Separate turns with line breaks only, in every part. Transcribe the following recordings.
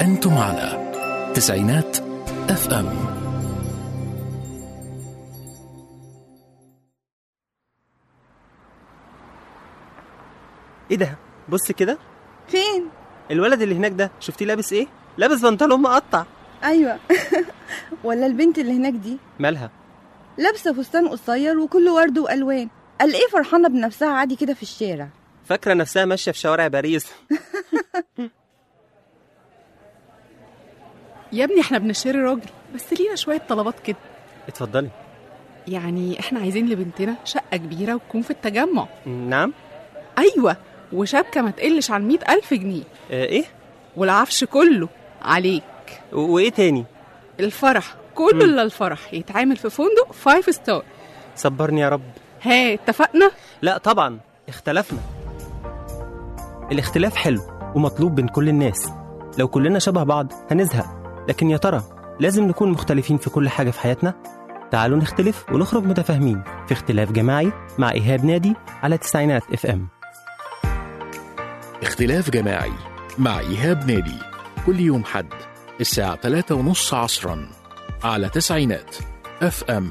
أنتم على تسعينات اف ام
ايه ده بص كده
فين
الولد اللي هناك ده شفتيه لابس ايه لابس بنطلون مقطع
ايوه ولا البنت اللي هناك دي
مالها
لابسه فستان قصير وكله ورد والوان قال ايه فرحانه بنفسها عادي كده في الشارع
فاكره نفسها ماشيه في شوارع باريس
يا ابني احنا بنشتري راجل بس لينا شوية طلبات كده
اتفضلي
يعني احنا عايزين لبنتنا شقة كبيرة وتكون في التجمع
نعم
أيوة وشبكة ما تقلش عن مئة ألف جنيه
آه ايه
والعفش كله عليك
و- وايه تاني
الفرح كله إلا الفرح يتعامل في فندق فايف ستار
صبرني يا رب
ها اتفقنا
لا طبعا اختلفنا الاختلاف حلو ومطلوب من كل الناس لو كلنا شبه بعض هنزهق لكن يا ترى لازم نكون مختلفين في كل حاجة في حياتنا تعالوا نختلف ونخرج متفاهمين في اختلاف جماعي مع إيهاب نادي على تسعينات اف ام
اختلاف جماعي مع إيهاب نادي كل يوم حد الساعة 3 ونص عصرا على تسعينات اف ام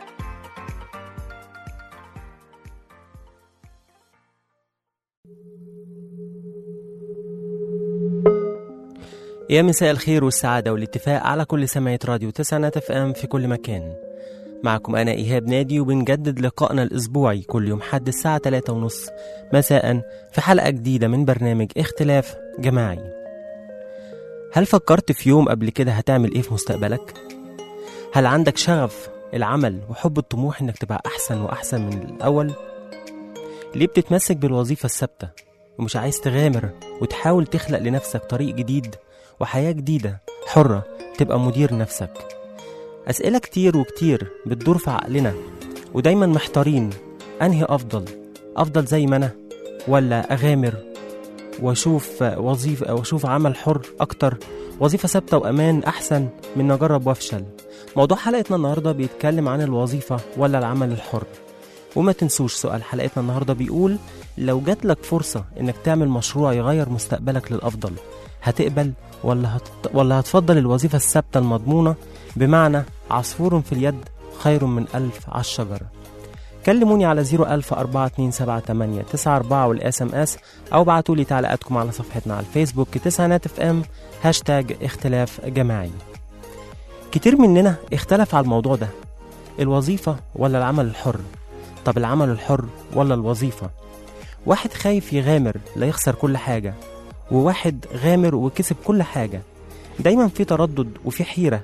يا مساء الخير والسعادة والاتفاق على كل سماعة راديو تسعينات اف ام في كل مكان معكم أنا إيهاب نادي وبنجدد لقائنا الأسبوعي كل يوم حد الساعة 3 ونص مساء في حلقة جديدة من برنامج اختلاف جماعي هل فكرت في يوم قبل كده هتعمل إيه في مستقبلك؟ هل عندك شغف العمل وحب الطموح إنك تبقى أحسن وأحسن من الأول؟ ليه بتتمسك بالوظيفة الثابتة ومش عايز تغامر وتحاول تخلق لنفسك طريق جديد وحياة جديدة حرة تبقى مدير نفسك أسئلة كتير وكتير بتدور في عقلنا ودايما محتارين أنهي أفضل أفضل زي ما أنا ولا أغامر وأشوف وظيفة وأشوف عمل حر أكتر وظيفة ثابتة وأمان أحسن من أجرب وأفشل موضوع حلقتنا النهاردة بيتكلم عن الوظيفة ولا العمل الحر وما تنسوش سؤال حلقتنا النهاردة بيقول لو جات لك فرصة إنك تعمل مشروع يغير مستقبلك للأفضل هتقبل ولا هت... ولا هتفضل الوظيفة الثابتة المضمونة بمعنى عصفور في اليد خير من ألف على الشجرة كلموني على 01000 4278 94 والاس ام اس او ابعتوا لي تعليقاتكم على صفحتنا على الفيسبوك تسعينات اف ام هاشتاج اختلاف جماعي كتير مننا اختلف على الموضوع ده الوظيفة ولا العمل الحر طب العمل الحر ولا الوظيفة واحد خايف يغامر لا يخسر كل حاجة وواحد غامر وكسب كل حاجة دايما في تردد وفي حيرة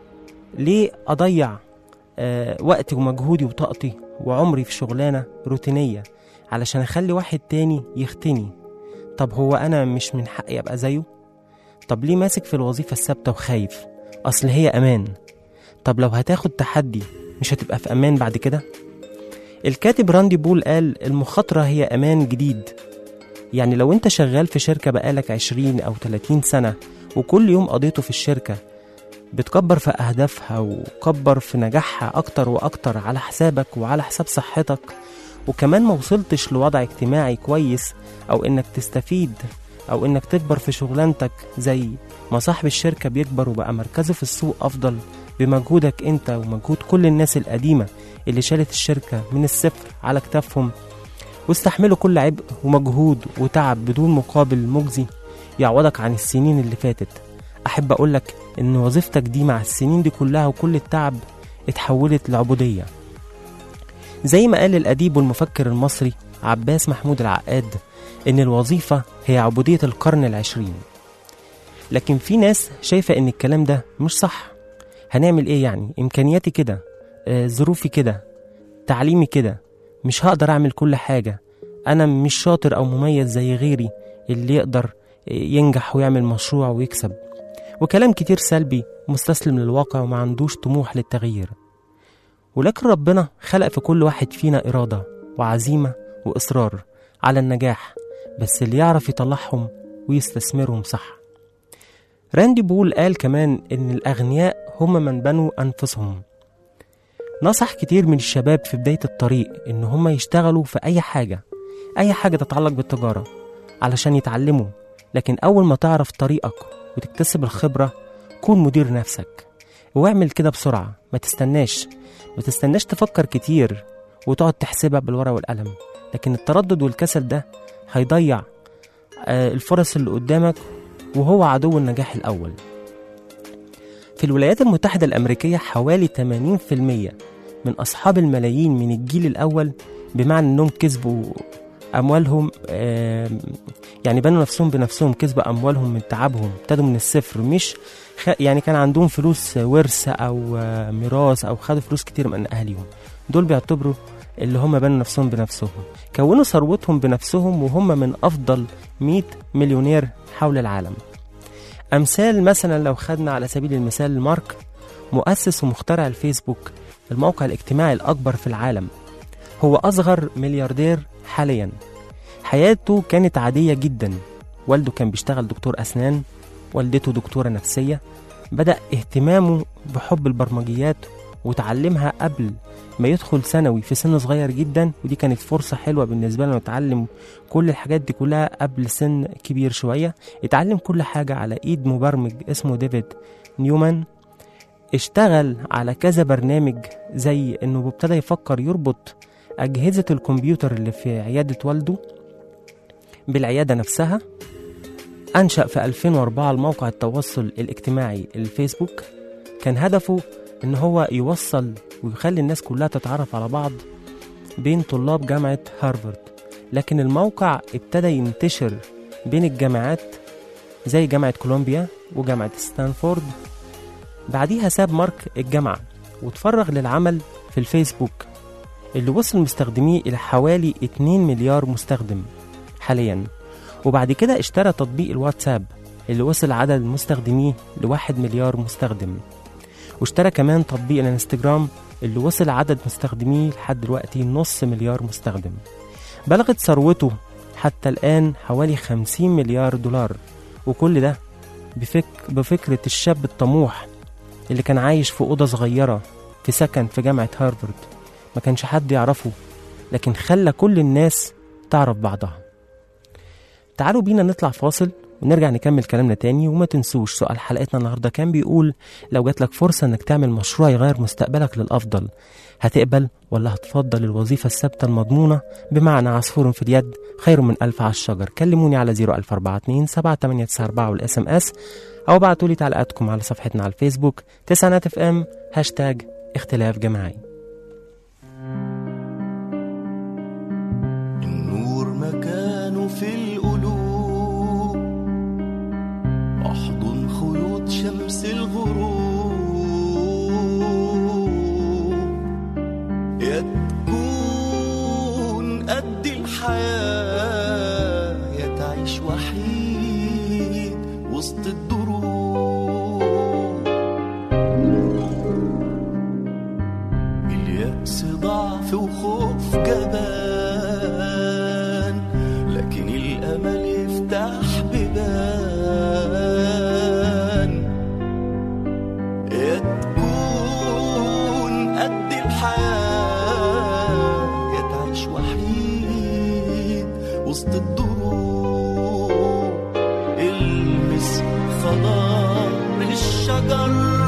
ليه أضيع آه وقتي ومجهودي وطاقتي وعمري في شغلانة روتينية علشان أخلي واحد تاني يختني طب هو أنا مش من حقي أبقى زيه طب ليه ماسك في الوظيفة الثابتة وخايف أصل هي أمان طب لو هتاخد تحدي مش هتبقى في أمان بعد كده الكاتب راندي بول قال المخاطرة هي أمان جديد يعني لو انت شغال في شركة بقالك 20 أو 30 سنة وكل يوم قضيته في الشركة بتكبر في أهدافها وكبر في نجاحها أكتر وأكتر على حسابك وعلى حساب صحتك وكمان ما وصلتش لوضع اجتماعي كويس أو إنك تستفيد أو إنك تكبر في شغلانتك زي ما صاحب الشركة بيكبر وبقى مركزه في السوق أفضل بمجهودك أنت ومجهود كل الناس القديمة اللي شالت الشركة من الصفر على كتافهم واستحملوا كل عبء ومجهود وتعب بدون مقابل مجزي يعوضك عن السنين اللي فاتت أحب أقولك إن وظيفتك دي مع السنين دي كلها وكل التعب اتحولت لعبودية زي ما قال الأديب والمفكر المصري عباس محمود العقاد إن الوظيفة هي عبودية القرن العشرين لكن في ناس شايفة إن الكلام ده مش صح هنعمل إيه يعني إمكانياتي كده آه، ظروفي كده تعليمي كده مش هقدر أعمل كل حاجة أنا مش شاطر أو مميز زي غيري اللي يقدر ينجح ويعمل مشروع ويكسب وكلام كتير سلبي مستسلم للواقع وما عندوش طموح للتغيير ولكن ربنا خلق في كل واحد فينا إرادة وعزيمة وإصرار على النجاح بس اللي يعرف يطلعهم ويستثمرهم صح راندي بول قال كمان إن الأغنياء هم من بنوا أنفسهم نصح كتير من الشباب في بداية الطريق إن هم يشتغلوا في أي حاجة أي حاجة تتعلق بالتجارة علشان يتعلموا لكن أول ما تعرف طريقك وتكتسب الخبرة كون مدير نفسك واعمل كده بسرعة ما تستناش ما تستناش تفكر كتير وتقعد تحسبها بالورقة والقلم لكن التردد والكسل ده هيضيع آه، الفرص اللي قدامك وهو عدو النجاح الأول في الولايات المتحدة الأمريكية حوالي 80% من أصحاب الملايين من الجيل الأول بمعنى أنهم كسبوا أموالهم آم، يعني بنوا نفسهم بنفسهم كسبوا أموالهم من تعبهم ابتدوا من الصفر مش خ... يعني كان عندهم فلوس ورث أو آه، ميراث أو خدوا فلوس كتير من أهاليهم دول بيعتبروا اللي هم بنوا نفسهم بنفسهم كونوا ثروتهم بنفسهم وهم من أفضل 100 مليونير حول العالم أمثال مثلا لو خدنا على سبيل المثال مارك مؤسس ومخترع الفيسبوك الموقع الاجتماعي الأكبر في العالم هو أصغر ملياردير حاليا حياته كانت عادية جدا والده كان بيشتغل دكتور أسنان والدته دكتورة نفسية بدأ اهتمامه بحب البرمجيات وتعلمها قبل ما يدخل ثانوي في سن صغير جدا ودي كانت فرصة حلوة بالنسبة له يتعلم كل الحاجات دي كلها قبل سن كبير شوية اتعلم كل حاجة على ايد مبرمج اسمه ديفيد نيومان اشتغل على كذا برنامج زي انه ابتدى يفكر يربط أجهزة الكمبيوتر اللي في عيادة والده بالعيادة نفسها أنشأ في 2004 الموقع التواصل الاجتماعي الفيسبوك كان هدفه إن هو يوصل ويخلي الناس كلها تتعرف على بعض بين طلاب جامعة هارفارد لكن الموقع ابتدى ينتشر بين الجامعات زي جامعة كولومبيا وجامعة ستانفورد بعديها ساب مارك الجامعة وتفرغ للعمل في الفيسبوك اللي وصل مستخدميه إلى حوالي 2 مليار مستخدم حاليا وبعد كده اشترى تطبيق الواتساب اللي وصل عدد مستخدميه لواحد مليار مستخدم واشترى كمان تطبيق الانستجرام اللي وصل عدد مستخدميه لحد دلوقتي نص مليار مستخدم بلغت ثروته حتى الآن حوالي 50 مليار دولار وكل ده بفك بفكرة الشاب الطموح اللي كان عايش في أوضة صغيرة في سكن في جامعة هارفارد ما كانش حد يعرفه لكن خلى كل الناس تعرف بعضها تعالوا بينا نطلع فاصل ونرجع نكمل كلامنا تاني وما تنسوش سؤال حلقتنا النهارده كان بيقول لو جاتلك فرصة انك تعمل مشروع يغير مستقبلك للأفضل هتقبل ولا هتفضل الوظيفة الثابتة المضمونة بمعنى عصفور في اليد خير من ألف على الشجر كلموني على 00427 7894 والاس ام اس أو ابعتوا لي تعليقاتكم على صفحتنا على الفيسبوك تسعينات اف ام هاشتاج اختلاف جماعي
النور مكانه في القلوب احضن خيوط شمس الغروب يا تكون قد الحياة يا تعيش وحيد وسط الدروب اليأس ضعف وخوف جبان لكن الأمل يفتح بيبان يا تكون قد الحياة يا تعيش وحيد وسط الدروب المس خضار الشجر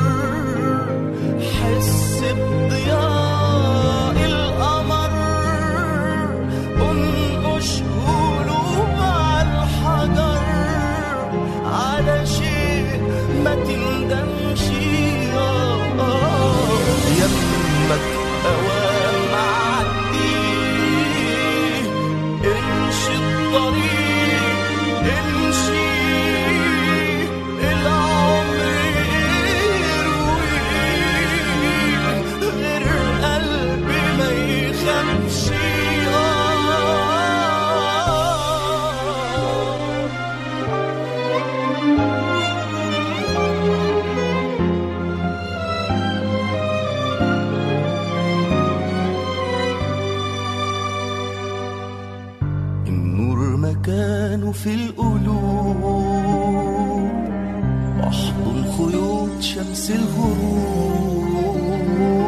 حس بضياء القمر انقش قلوب على الحجر على شيء ما تندمش آه، آه. يمك اوام عدي امشي الطريق امشي العمر يروي غير قلبي ما يخافش آه النور مكانه في القلوب احضن خيوط شمس الغروب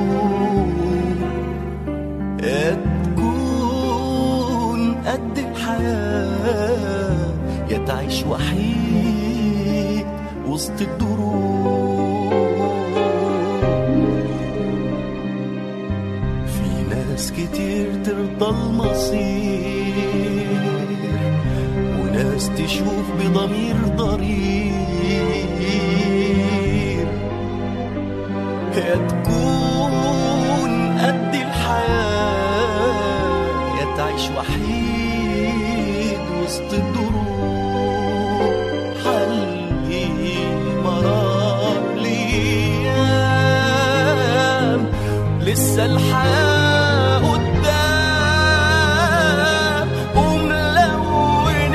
يا تكون قد الحياة يا تعيش وحيد وسط الدروب في ناس كتير ترضى المصير وناس تشوف بضمير ضرير يا تكون قد الحياة يا تعيش وحيد وسط الدروب حلي مرار ليام لسه الحياة قدام وملون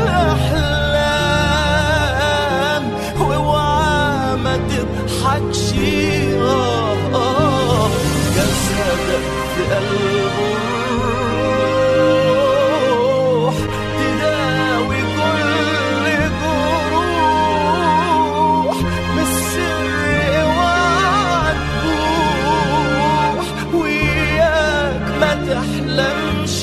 الأحلام واوعى ما تضحكش آه آه جسدك في قلبه الروح تداوي كل جروح بالسر اوعى تبوح وياك ما تحلمش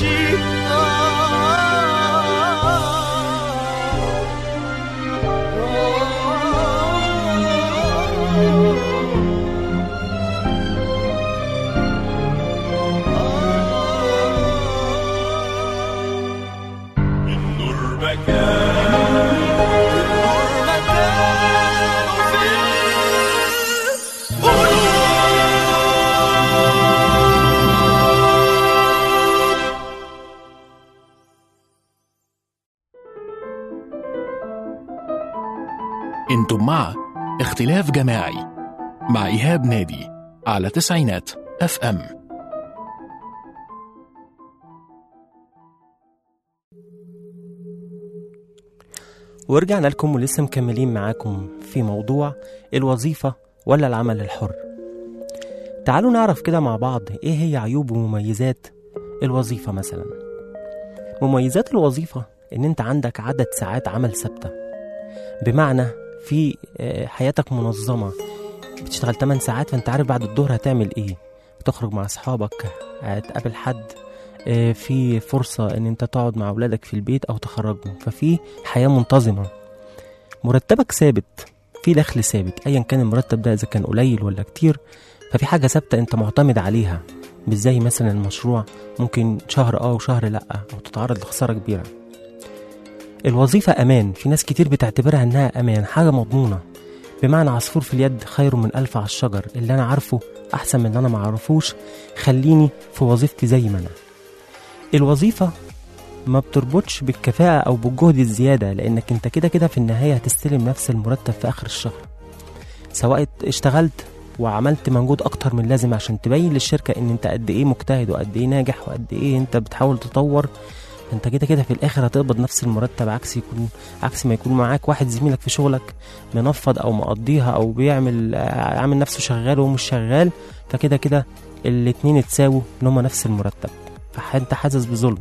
النور مكان النور مكان في
انتم مع اختلاف جماعي مع إيهاب نادي على تسعينات اف ام
ورجعنا لكم ولسه مكملين معاكم في موضوع الوظيفة ولا العمل الحر تعالوا نعرف كده مع بعض ايه هي عيوب ومميزات الوظيفة مثلا مميزات الوظيفة ان انت عندك عدد ساعات عمل ثابتة بمعنى في آه، حياتك منظمة بتشتغل 8 ساعات فانت عارف بعد الظهر هتعمل ايه تخرج مع اصحابك هتقابل حد آه، في فرصة ان انت تقعد مع اولادك في البيت او تخرجهم ففي حياة منتظمة مرتبك ثابت في دخل ثابت ايا كان المرتب ده اذا كان قليل ولا كتير ففي حاجة ثابتة انت معتمد عليها مش زي مثلا المشروع ممكن شهر اه وشهر لا او تتعرض لخسارة كبيرة الوظيفة امان في ناس كتير بتعتبرها انها امان حاجة مضمونة بمعنى عصفور في اليد خير من ألف على الشجر اللي أنا عارفه أحسن من اللي أنا معرفوش خليني في وظيفتي زي ما أنا الوظيفة ما بتربطش بالكفاءة أو بالجهد الزيادة لأنك أنت كده كده في النهاية هتستلم نفس المرتب في آخر الشهر سواء اشتغلت وعملت مجهود أكتر من لازم عشان تبين للشركة إن أنت قد إيه مجتهد وقد إيه ناجح وقد إيه أنت بتحاول تطور انت كده كده في الاخر هتقبض نفس المرتب عكس يكون عكس ما يكون معاك واحد زميلك في شغلك منفض او مقضيها او بيعمل آه، عامل نفسه شغال وهو مش شغال فكده كده الاتنين اتساووا ان هما نفس المرتب فانت حاسس بظلم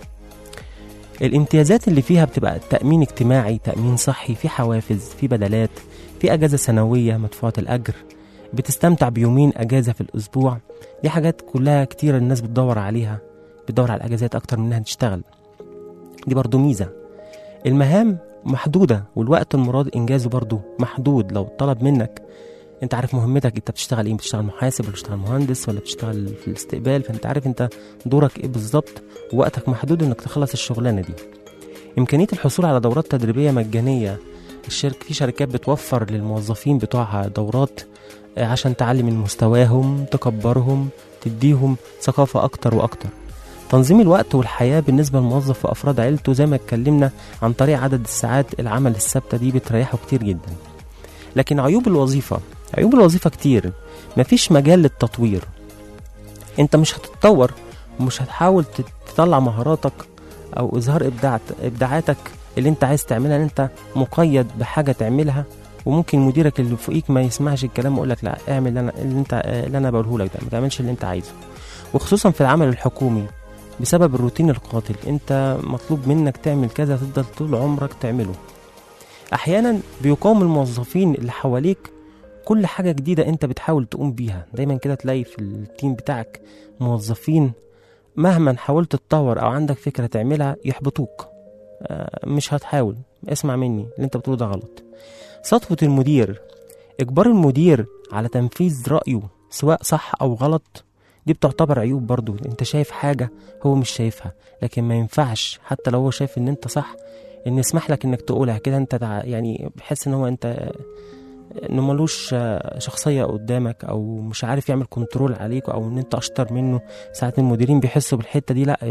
الامتيازات اللي فيها بتبقى تأمين اجتماعي تأمين صحي في حوافز في بدلات في أجازة سنوية مدفوعة الأجر بتستمتع بيومين أجازة في الأسبوع دي حاجات كلها كتير الناس بتدور عليها بتدور على الأجازات أكتر من إنها تشتغل دي برضو ميزة المهام محدودة والوقت المراد إنجازه برضو محدود لو طلب منك انت عارف مهمتك انت بتشتغل ايه بتشتغل محاسب ولا بتشتغل مهندس ولا بتشتغل في الاستقبال فانت عارف انت دورك ايه بالظبط ووقتك محدود انك تخلص الشغلانه دي امكانيه الحصول على دورات تدريبيه مجانيه الشركه في شركات بتوفر للموظفين بتوعها دورات آه، عشان تعلي من مستواهم تكبرهم تديهم ثقافه اكتر واكتر تنظيم الوقت والحياه بالنسبه للموظف وافراد عيلته زي ما اتكلمنا عن طريق عدد الساعات العمل الثابته دي بتريحه كتير جدا لكن عيوب الوظيفه عيوب الوظيفه كتير مفيش مجال للتطوير انت مش هتتطور ومش هتحاول تت- تطلع مهاراتك او اظهار ابداع ابداعاتك اللي انت عايز تعملها ان انت مقيد بحاجه تعملها وممكن مديرك اللي فوقيك ما يسمعش الكلام ويقول لك لا اعمل اللي انا اللي انت اللي انا بقوله لك ده ما تعملش اللي انت عايزه وخصوصا في العمل الحكومي بسبب الروتين القاتل انت مطلوب منك تعمل كذا تفضل طول عمرك تعمله احيانا بيقاوم الموظفين اللي حواليك كل حاجة جديدة انت بتحاول تقوم بيها دايما كده تلاقي في التيم بتاعك موظفين مهما حاولت تتطور او عندك فكرة تعملها يحبطوك آه، مش هتحاول اسمع مني اللي انت بتقوله ده غلط سطوة المدير إجبار المدير على تنفيذ رأيه سواء صح أو غلط دي بتعتبر عيوب برضو انت شايف حاجة هو مش شايفها لكن ما ينفعش حتى لو هو شايف ان انت صح ان يسمح لك انك تقولها كده انت تع- يعني بحس ان هو انت انه ملوش آه، شخصية قدامك او مش عارف يعمل كنترول عليك او ان انت اشطر منه ساعات المديرين بيحسوا بالحتة دي لا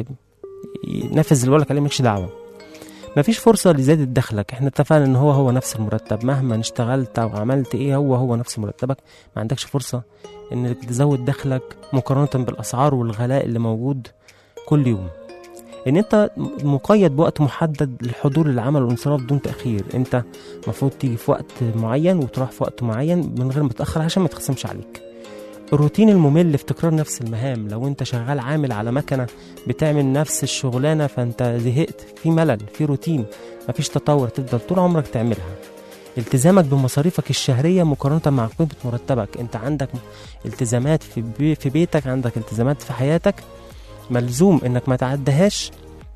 نفذ اللي بقولك عليه مالكش دعوة مفيش فرصة لزيادة دخلك احنا اتفقنا ان هو هو نفس المرتب مهما اشتغلت او عملت ايه هو هو نفس مرتبك ما عندكش فرصة انك تزود دخلك مقارنة بالاسعار والغلاء اللي موجود كل يوم ان انت مقيد بوقت محدد للحضور للعمل والانصراف بدون تاخير انت المفروض تيجي في وقت معين وتروح في وقت معين من غير ما تاخر عشان ما تخصمش عليك الروتين الممل في تكرار نفس المهام لو انت شغال عامل على مكنه بتعمل نفس الشغلانه فانت زهقت في ملل في روتين مفيش تطور تفضل طول عمرك تعملها التزامك بمصاريفك الشهريه مقارنه مع قيمه مرتبك انت عندك التزامات في بي في بيتك عندك التزامات في حياتك ملزوم انك ما تعدهاش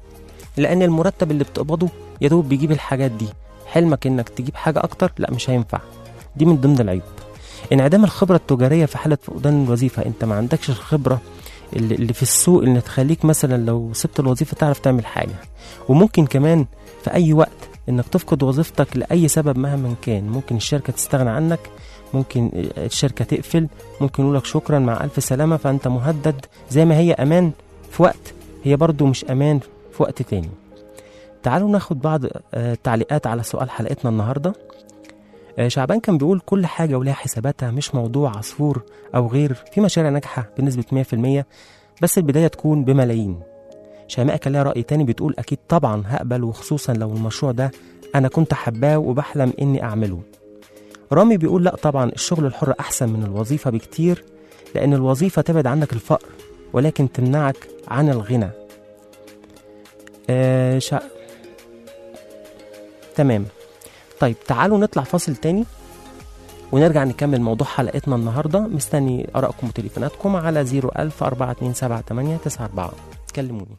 لان المرتب اللي بتقبضه يا دوب بيجيب الحاجات دي حلمك انك تجيب حاجه اكتر لا مش هينفع دي من ضمن العيوب انعدام الخبره التجاريه في حاله فقدان الوظيفه انت ما عندكش الخبره اللي اللي في السوق اللي تخليك مثلا لو سبت الوظيفه تعرف تعمل حاجه وممكن كمان في اي وقت انك تفقد وظيفتك لاي سبب مهما كان ممكن الشركه تستغنى عنك ممكن الشركه تقفل ممكن يقولك شكرا مع الف سلامه فانت مهدد زي ما هي امان في وقت هي برضو مش امان في وقت تاني تعالوا ناخد بعض آه، تعليقات على سؤال حلقتنا النهارده آه، شعبان كان بيقول كل حاجة ولها حساباتها مش موضوع عصفور أو غير في مشاريع ناجحة بنسبة 100% بس البداية تكون بملايين شيماء كان لها رأي تاني بتقول أكيد طبعا هقبل وخصوصا لو المشروع ده أنا كنت حباه وبحلم إني أعمله رامي بيقول لا طبعا الشغل الحر أحسن من الوظيفة بكتير لأن الوظيفة تبعد عنك الفقر ولكن تمنعك عن الغنى آه شا... تمام طيب تعالوا نطلع فاصل تاني ونرجع نكمل موضوع حلقتنا النهاردة مستني آرائكم وتليفوناتكم على 01000 427 94 كلموني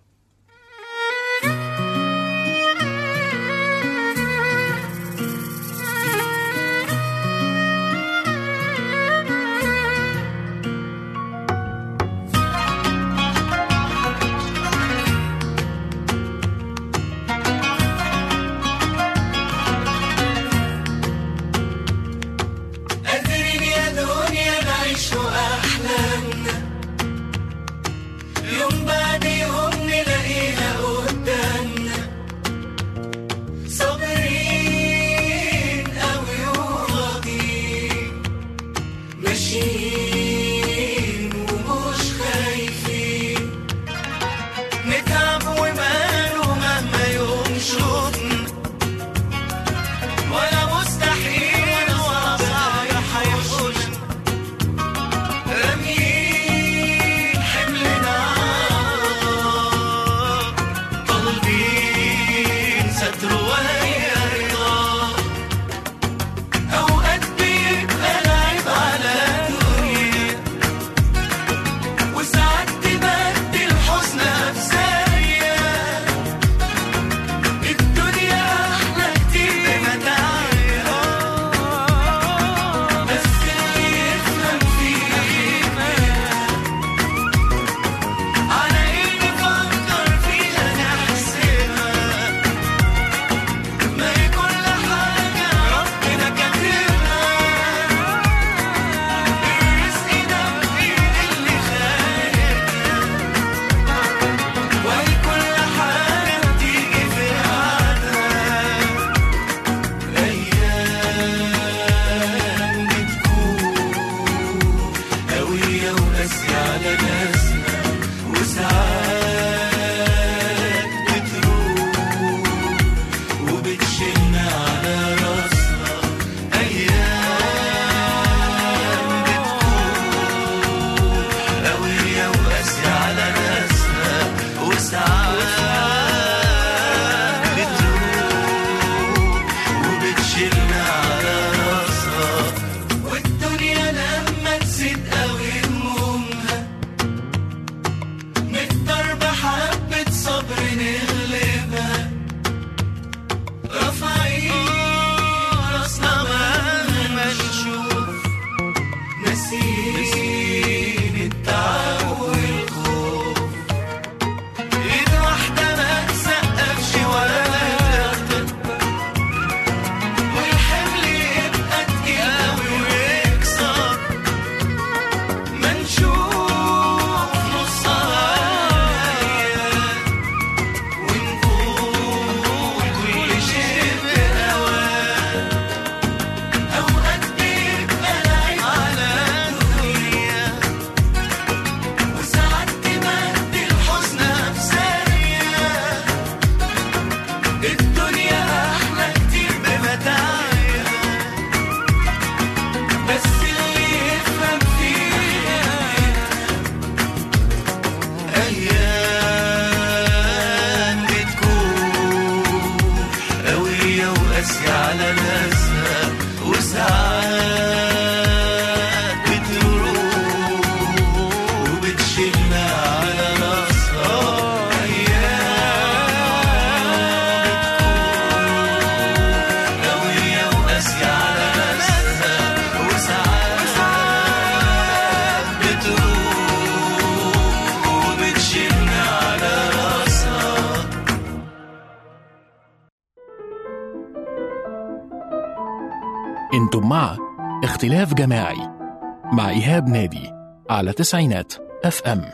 قادرين يا دنيا نعيش أحلامنا يوم بعد يوم
انتم مع اختلاف جماعي مع إيهاب نادي على تسعينات اف ام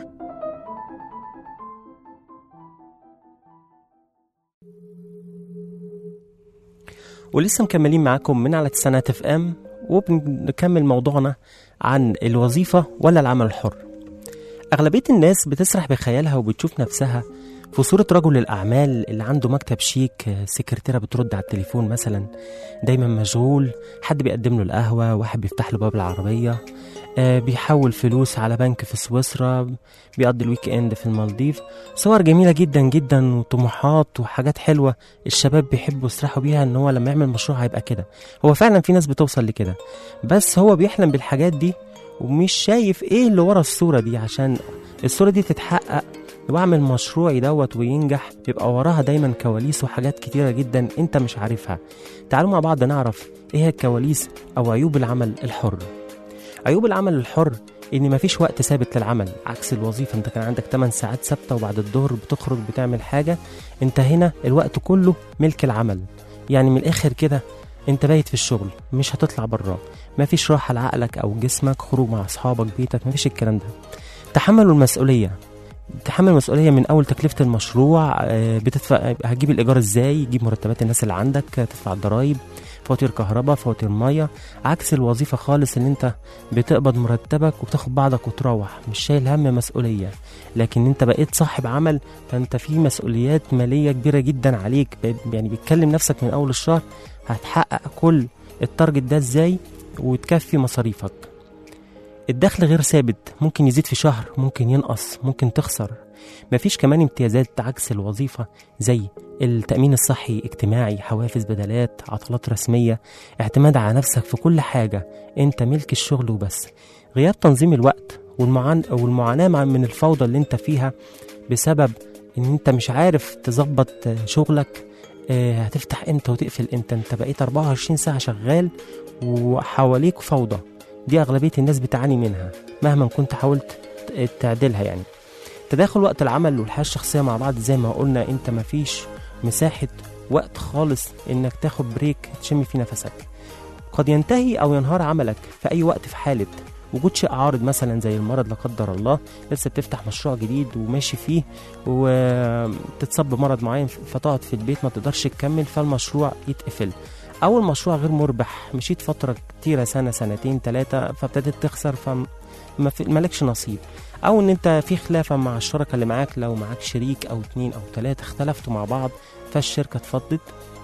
ولسه مكملين معاكم من على تسعينات اف ام وبنكمل موضوعنا عن الوظيفة ولا العمل الحر أغلبية الناس بتسرح بخيالها وبتشوف نفسها في صورة رجل الأعمال اللي عنده مكتب شيك سكرتيرة بترد على التليفون مثلا دايما مشغول حد بيقدم له القهوة واحد بيفتح له باب العربية آه، بيحول فلوس على بنك في سويسرا بيقضي الويك اند في المالديف صور جميلة جدا جدا وطموحات وحاجات حلوة الشباب بيحبوا يسرحوا بيها ان هو لما يعمل مشروع هيبقى كده هو فعلا في ناس بتوصل لكده بس هو بيحلم بالحاجات دي ومش شايف ايه اللي ورا الصورة دي عشان الصورة دي تتحقق واعمل مشروعي دوت وينجح بيبقى وراها دايما كواليس وحاجات كتيرة جدا انت مش عارفها تعالوا مع بعض نعرف ايه هي الكواليس او عيوب العمل الحر عيوب العمل الحر ان مفيش وقت ثابت للعمل عكس الوظيفه انت كان عندك 8 ساعات ثابته وبعد الظهر بتخرج بتعمل حاجه انت هنا الوقت كله ملك العمل يعني من الاخر كده انت بايت في الشغل مش هتطلع براه مفيش راحه لعقلك او جسمك خروج مع اصحابك بيتك مفيش الكلام ده تحملوا المسؤوليه تحمل المسؤولية من أول تكلفة المشروع آه، بتدفع هتجيب الإيجار إزاي تجيب مرتبات الناس اللي عندك آه، تدفع الضرايب فواتير كهرباء فواتير مية عكس الوظيفة خالص اللي انت بتقبض مرتبك وبتاخد بعضك وتروح مش شايل هم مسؤولية لكن انت بقيت صاحب عمل فانت في مسؤوليات مالية كبيرة جدا عليك ب- يعني بتكلم نفسك من أول الشهر هتحقق كل التارجت ده ازاي وتكفي مصاريفك الدخل غير ثابت ممكن يزيد في شهر ممكن ينقص ممكن تخسر مفيش كمان امتيازات عكس الوظيفة زي التأمين الصحي اجتماعي حوافز بدلات عطلات رسمية اعتماد على نفسك في كل حاجة انت ملك الشغل وبس غياب تنظيم الوقت والمعان والمعاناة مع- من الفوضى اللي انت فيها بسبب ان انت مش عارف تظبط شغلك اه، هتفتح امتى وتقفل امتى انت بقيت 24 ساعة شغال وحواليك فوضى دي أغلبية الناس بتعاني منها مهما كنت حاولت ت- تعدلها يعني تداخل وقت العمل والحياة الشخصية مع بعض زي ما قلنا انت مفيش مساحة وقت خالص انك تاخد بريك تشم فيه نفسك قد ينتهي او ينهار عملك في اي وقت في حالة وجود شيء عارض مثلا زي المرض لا قدر الله لسه بتفتح مشروع جديد وماشي فيه وتتصاب بمرض معين فتقعد في البيت ما تقدرش تكمل فالمشروع يتقفل او المشروع غير مربح مشيت فترة كتيرة سنة سنتين ثلاثة فابتديت تخسر فما في- مالكش نصيب او ان انت في خلافه مع الشركه اللي معاك لو معاك شريك او اتنين او تلاته اختلفتوا مع بعض فالشركه اتفضت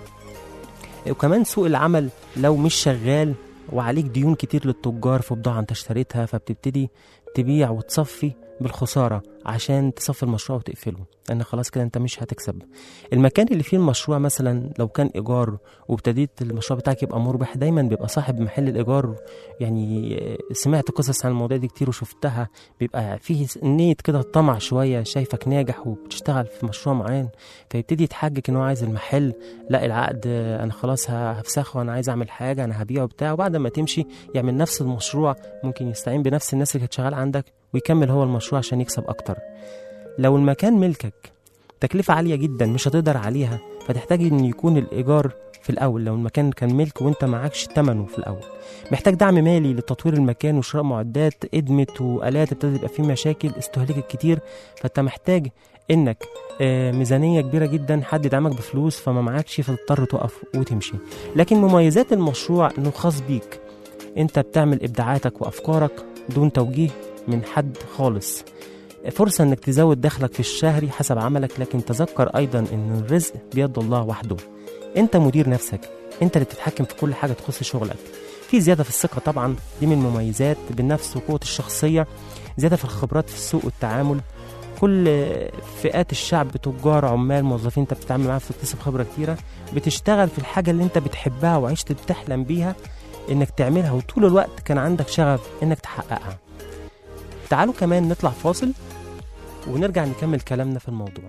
وكمان سوق العمل لو مش شغال وعليك ديون كتير للتجار في بضاعه انت اشتريتها فبتبتدي تبيع وتصفي بالخساره عشان تصفي المشروع وتقفله لان خلاص كده انت مش هتكسب المكان اللي فيه المشروع مثلا لو كان ايجار وابتديت المشروع بتاعك يبقى مربح دايما بيبقى صاحب محل الايجار يعني سمعت قصص عن المواضيع دي كتير وشفتها بيبقى فيه نية كده طمع شوية شايفك ناجح وبتشتغل في مشروع معين فيبتدي يتحجج ان هو عايز المحل لا العقد آه، انا خلاص ه- هفسخه انا عايز اعمل حاجة انا هبيعه بتاع وبعد ما تمشي يعمل نفس المشروع ممكن يستعين بنفس الناس اللي كانت شغال عندك ويكمل هو المشروع عشان يكسب اكتر لو المكان ملكك تكلفة عالية جدا مش هتقدر عليها فتحتاج ان يكون الايجار في الاول لو المكان كان ملك وانت معكش تمنه في الاول محتاج دعم مالي لتطوير المكان وشراء معدات ادمت والات ابتدى يبقى فيه مشاكل استهلكت كتير فانت محتاج انك آه، ميزانيه كبيره جدا حد يدعمك بفلوس فما معكش فتضطر تقف وتمشي لكن مميزات المشروع انه خاص بيك انت بتعمل ابداعاتك وافكارك دون توجيه من حد خالص فرصة انك تزود دخلك في الشهري حسب عملك لكن تذكر ايضا ان الرزق بيد الله وحده انت مدير نفسك انت اللي بتتحكم في كل حاجة تخص شغلك في زيادة في الثقة طبعا دي من مميزات بالنفس وقوة الشخصية زيادة في الخبرات في السوق والتعامل كل فئات الشعب تجار عمال موظفين انت بتتعامل معاهم بتكتسب خبرة كتيرة بتشتغل في الحاجة اللي انت بتحبها وعشت بتحلم بيها انك تعملها وطول الوقت كان عندك شغف انك تحققها تعالوا كمان نطلع فاصل ونرجع نكمل كلامنا في الموضوع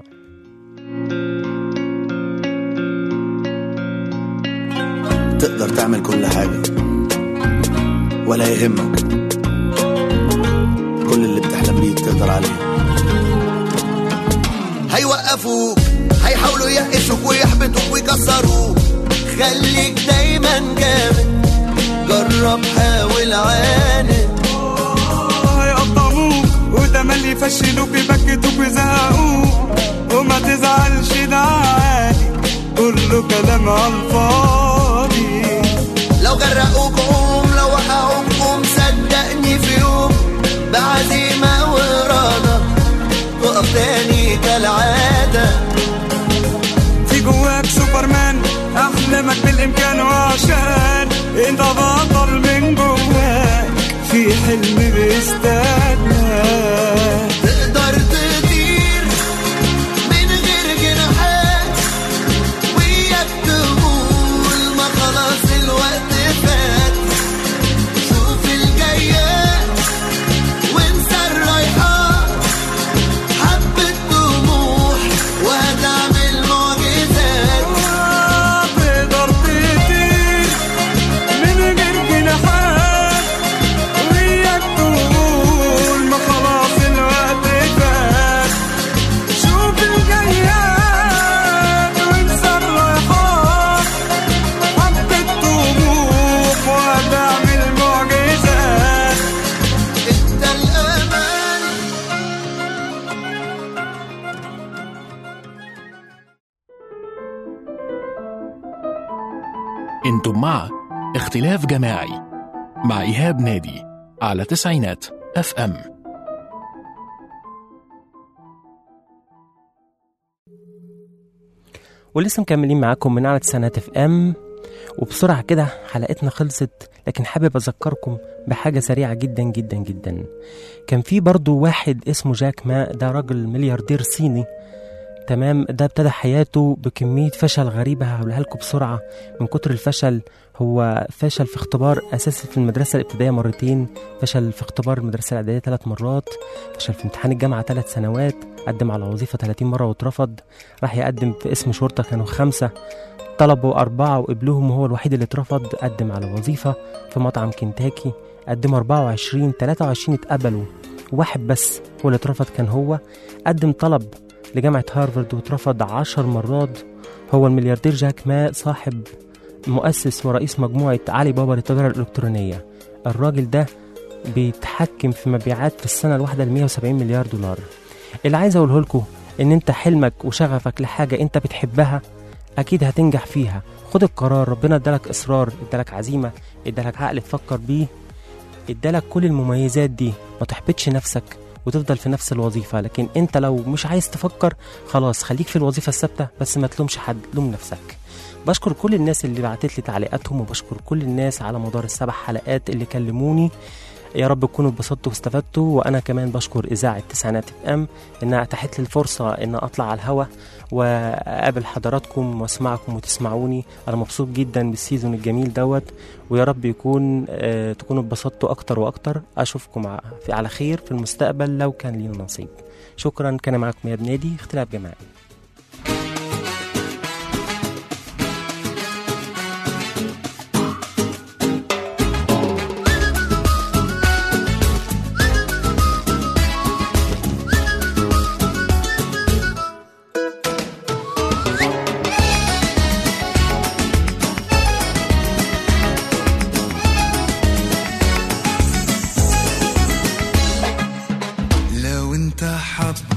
تقدر تعمل كل حاجة ولا يهمك كل اللي بتحلم بيه تقدر عليه
هيوقفوك هيحاولوا يقشوك ويحبطوك ويكسروك خليك دايما جامد جرب حاول عاند
هيقطعوك وتملي يفشلوك يبكتوك ويزهقوك وما تزعلش ده عادي كله كلام على الفاضي
لو غرقوك قوم لو وقعوك قوم صدقني في يوم بعزيمة وإرادة تقف تاني كالعادة
في جواك سوبرمان احلامك بالامكان وعشان انت بطل من جواك في حلم بيستناك
تقدر تطير من غير جناحات وياك تقول ما خلاص الوقت فات شوف الجايات وانسى الرايحات حبة طموح وهتعمل معجزات
تقدر تطير من غير جناحات وياك تقول ما خلاص الوقت فات شوف الجيات وانسى الرايحات حبة طموح وهتعمل معجزات
انت الأمان
انتم مع اختلاف جماعي مع إيهاب نادي على تسعينات اف ام
ولسه مكملين معاكم من على تسعينات اف ام وبسرعة كده حلقتنا خلصت لكن حابب أذكركم بحاجة سريعة جدا جدا جدا كان في برضو واحد اسمه جاك ما ده راجل ملياردير صيني تمام ده ابتدى حياته بكمية فشل غريبة هقولها لكم بسرعة من كتر الفشل هو فشل في اختبار أساسي في المدرسة الابتدائية مرتين فشل في اختبار المدرسة الإعدادية ثلاث مرات فشل في امتحان الجامعة ثلاث سنوات قدم على وظيفة 30 مرة واترفض راح يقدم في اسم شرطة كانوا خمسة طلبوا أربعة وقبلوهم وهو الوحيد اللي اترفض قدم على وظيفة في مطعم كنتاكي قدموا 24 23 اتقبلوا واحد بس هو اللي اترفض كان هو قدم طلب لجامعة هارفارد واترفض عشر مرات هو الملياردير جاك ما صاحب مؤسس ورئيس مجموعة علي بابا للتجارة الإلكترونية الراجل ده بيتحكم في مبيعات في السنة الواحدة ل 170 مليار دولار اللي عايز أقوله لكم إن أنت حلمك وشغفك لحاجة أنت بتحبها أكيد هتنجح فيها خد القرار ربنا ادالك إصرار ادالك عزيمة ادالك عقل تفكر بيه ادالك كل المميزات دي ما تحبطش نفسك وتفضل في نفس الوظيفة لكن انت لو مش عايز تفكر خلاص خليك في الوظيفة الثابتة بس ما تلومش حد لوم نفسك بشكر كل الناس اللي بعتت لي تعليقاتهم وبشكر كل الناس على مدار السبع حلقات اللي كلموني يا رب تكونوا اتبسطتوا واستفدتوا وانا كمان بشكر اذاعه تسعينات اف ام انها اتاحت لي الفرصه ان اطلع على الهوا واقابل حضراتكم واسمعكم وتسمعوني انا مبسوط جدا بالسيزون الجميل دوت ويا رب يكون آه تكونوا اتبسطتوا اكتر واكتر اشوفكم ع- في على خير في المستقبل لو كان لي نصيب شكرا كان معكم يا بنادي اختلاف جماعي
لو انت حب